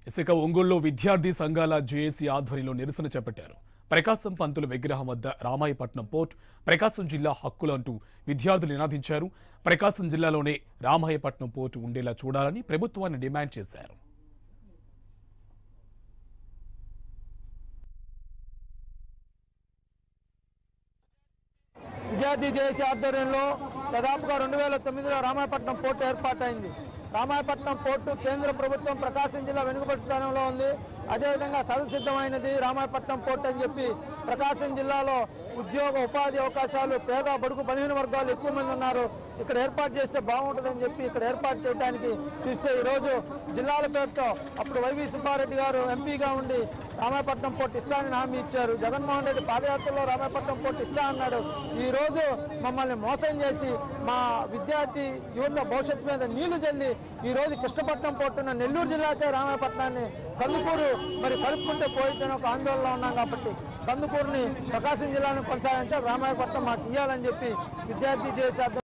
ఇసుక ఒంగోలులో విద్యార్థి సంఘాల జేఏసీ ఆధ్వర్యంలో నిరసన చేపట్టారు ప్రకాశం పంతుల విగ్రహం వద్ద రామాయపట్నం పోర్ట్ ప్రకాశం జిల్లా హక్కులు అంటూ విద్యార్థులు నినాదించారు ప్రకాశం జిల్లాలోనే రామాయపట్నం పోర్టు ఉండేలా చూడాలని ప్రభుత్వాన్ని డిమాండ్ చేశారు విద్యార్థి జేఏసీ ఆధ్వర్యంలో దాదాపుగా రెండు వేల తొమ్మిదిలో రామాయపట్నం పోర్టు ఏర్పాటైంది రామాయపట్నం పోర్టు కేంద్ర ప్రభుత్వం ప్రకాశం జిల్లా వెనుకబడి స్థానంలో ఉంది అదేవిధంగా సదసిద్ధమైనది రామాయపట్నం పోర్టు అని చెప్పి ప్రకాశం జిల్లాలో ఉద్యోగ ఉపాధి అవకాశాలు పేద బడుగు బలహీన వర్గాలు ఎక్కువ మంది ఉన్నారు ఇక్కడ ఏర్పాటు చేస్తే బాగుంటుందని చెప్పి ఇక్కడ ఏర్పాటు చేయడానికి చూస్తే ఈరోజు జిల్లాల పేరుతో అప్పుడు వైవి సుబ్బారెడ్డి గారు ఎంపీగా ఉండి రామాయపట్నం పోర్టు ఇస్తానని హామీ ఇచ్చారు జగన్మోహన్ రెడ్డి పాదయాత్రలో రామాయపట్నం పోర్టు ఇస్తా అన్నాడు ఈ రోజు మమ్మల్ని మోసం చేసి మా విద్యార్థి యువత భవిష్యత్తు మీద నీళ్లు చల్లి ఈ రోజు కృష్ణపట్నం పోర్టున్న నెల్లూరు జిల్లాకే రామాయపట్నాన్ని కందుకూరు మరి కలుపుకుంటే పోయితేనే ఒక ఆందోళనలో ఉన్నాం కాబట్టి కందుకూరుని ప్రకాశం జిల్లాను కొనసాగించాలి రామాయపట్నం మాకు ఇవ్వాలని చెప్పి విద్యార్థి చేసే